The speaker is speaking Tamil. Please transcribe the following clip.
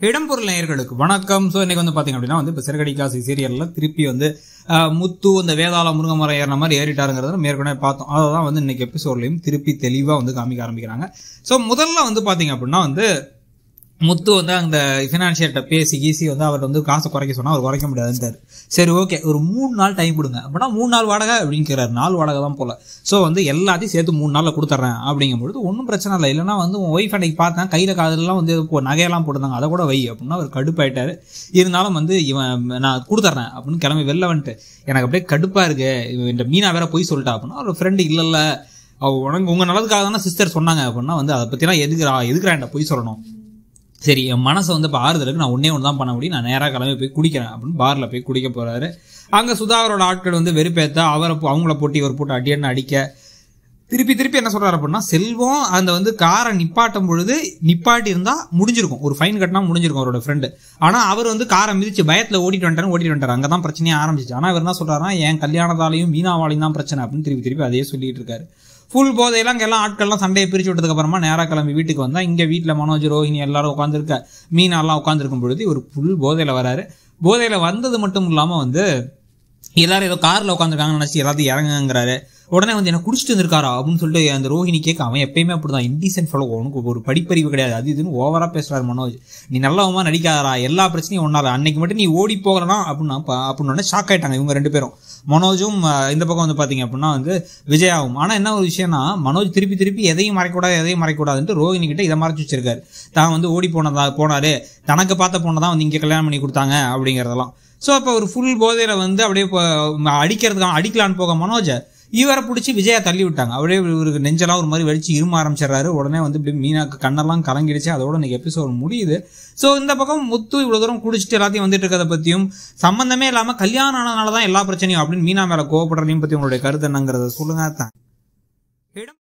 இடம்பொருள் நேயர்களுக்கு வணக்கம் ஸோ இன்னைக்கு வந்து பாத்தீங்க அப்படின்னா வந்து இப்போ சிறகடிக்காசி சீரியல்ல திருப்பி வந்து ஆஹ், முத்து இந்த வேதாள முருங்கமரம் ஏறின மாதிரி ஏறிட்டாருங்கிறத நம்ம ஏற்கனவே பார்த்தோம் அதை தான் வந்து இன்னைக்கு எபிசோட்லையும் திருப்பி தெளிவாக வந்து காமிக்க ஆரம்பிக்கிறாங்க ஸோ முதல்ல வந்து பாத்தீங்க அப்படின்னா வந்து முத்து வந்து அந்த ஃபினான்ஷியர்கிட்ட பேசி கீசி வந்து அவர் வந்து காசை குறைக்க சொன்னா அவர் குறைக்க முடியாதுன்றாரு சரி ஓகே ஒரு மூணு நாள் டைம் கொடுங்க அப்படின்னா மூணு நாள் வாடகை அப்படிங்கிறாரு நாள் வாடகை தான் போல ஸோ வந்து எல்லாத்தையும் சேர்த்து மூணு நாளில் கொடுத்துட்றேன் அப்படிங்கும்பொழுது ஒன்றும் பிரச்சனை இல்லை இல்லைன்னா வந்து உன் ஒய்ஃப் அன்னைக்கு பார்த்தேன் கையில் காதெல்லாம் வந்து இப்போ நகையெல்லாம் போட்டிருந்தாங்க அதை கூட வை அப்படின்னா அவர் கடுப்பாயிட்டாரு இருந்தாலும் வந்து இவன் நான் கொடுத்துட்றேன் அப்படின்னு கிளம்பி வெளில வந்துட்டு எனக்கு அப்படியே கடுப்பாக இருக்கு இவன் இந்த மீனா வேற போய் சொல்லிட்டா அப்படின்னா ஒரு ஃப்ரெண்டு இல்லைல்ல அவ உனக்கு உங்கள் நல்லதுக்காக தானே சிஸ்டர் சொன்னாங்க அப்படின்னா வந்து அதை பற்றிலாம் எதுக்குறா எதுக்குறா என்கிட்ட போய் சொல்லணும் சரி என் மனசை வந்து இப்போ ஆறுதலுக்கு நான் ஒன்றே ஒன்று தான் பண்ண முடியும் நான் நேராக கிளம்பி போய் குடிக்கிறேன் அப்படின்னு பாரில் போய் குடிக்க போகிறாரு அங்கே சுதாகரோட ஆட்கள் வந்து வெறுப்பேற்ற அவரை போ- அவங்கள போட்டு இவர் போட்டு அடியன்னு அடிக்க திருப்பி திருப்பி என்ன சொல்றாரு அப்படின்னா செல்வம் அந்த வந்து காரை நிப்பாட்டும் பொழுது நிப்பாட்டி இருந்தா முடிஞ்சிருக்கும் ஒரு ஃபைன் கட்டினா முடிஞ்சிருக்கும் அவரோட ஃப்ரெண்டு ஆனா அவர் வந்து காரை மிதிச்சு பயத்துல ஓடிட்டு வந்துட்டாரு ஓடிட்டு வந்துட்டாரு அங்கதான் பிரச்சனையே ஆரம்பிச்சு ஆனா இவர் என்ன சொல்றாருன்னா என் கல்யாணத்தாலையும் வீணாவாலையும் தான் பிரச்சனை அப்படின்னு திருப்பி திருப்பி அதையே சொல்லிட்டு இருக்காரு ஃபுல் போதையெல்லாம் அங்கே எல்லாம் ஆட்கள்லாம் சண்டையை பிரிச்சு விட்டதுக்கு அப்புறமா நேராக கிளம்பி வீட்டுக்கு வந்தா இங்க வீட்டில் மனோஜ் ரோஹினி எல்லாரும் உட்காந்துருக்க மீனாலாம் உட்காந்துருக்கும் பொழுது இவர் ஃபுல் போதையில வராரு போதையில வந்தது மட்டும் இல்லாம வந்து எல்லாரும் ஏதோ கார்ல உட்காந்துருக்காங்கன்னு நினைச்சு எல்லாத்தையும் இறங்குங்கிறாரு உடனே வந்து என்ன குடிச்சிட்டு இருந்திருக்காரா அப்படின்னு சொல்லிட்டு அந்த ரோஹிணி கேட்க அவன் எப்பயுமே அப்படிதான் இன்டீசென்ட் ஃபாலோ உனக்கு ஒரு படிப்பறிவு கிடையாது அது இதுன்னு ஓவரா பேசுறாரு மனோஜ் நீ நல்லவமா நடிக்காதடா எல்லா பிரச்சனையும் ஒன்னால அன்னைக்கு மட்டும் நீ ஓடி போகலனா அப்படின்னா ப- அப்படின்னு ஷாக் ஆயிட்டாங்க இவங்க ரெண்டு பேரும் மனோஜும் அஹ், இந்த பக்கம் வந்து பாத்தீங்க அப்படின்னா வந்து விஜயாவும் ஆனா என்ன ஒரு விஷயம்னா மனோஜ் திருப்பி திருப்பி எதையும் மறைக்கூடாது எதையும் மறைக்கூடாதுன்ட்டு ரோஹிணி கிட்ட இதை மறைச்சு வச்சிருக்காரு தான் வந்து ஓடி போனதா போனாரு தனக்கு பார்த்த பொண்ணை வந்து இங்க கல்யாணம் பண்ணி கொடுத்தாங்க அப்படிங்கறதெல்லாம் ஸோ அப்போ ஒரு ஃபுல் போதையில வந்து அப்படியே இப்போ அடிக்கிறதுக்காக அடிக்கலான்னு போக மனோஜை இவரை பிடிச்சி விஜயா தள்ளி விட்டாங்க அப்படியே இவருக்கு நெஞ்செல்லாம் ஒரு மாதிரி வெடிச்சு இரும ஆரம்பிச்சிடுறாரு உடனே வந்து இப்படி மீனாக்கு கண்ணெல்லாம் கலங்கிடுச்சு அதோட இன்னைக்கு எபிசோட் முடியுது ஸோ இந்த பக்கம் முத்து இவ்வளவு தூரம் குடிச்சிட்டு எல்லாத்தையும் வந்துட்டு இருக்கிறத பத்தியும் சம்பந்தமே இல்லாம கல்யாணம் ஆனதுனால தான் எல்லா பிரச்சனையும் அப்படின்னு மீனா மேல கோவப்படுறதையும் பத்தி உங்களுடைய கருத்து என்னங்கிறத சொல்லுங்க தான்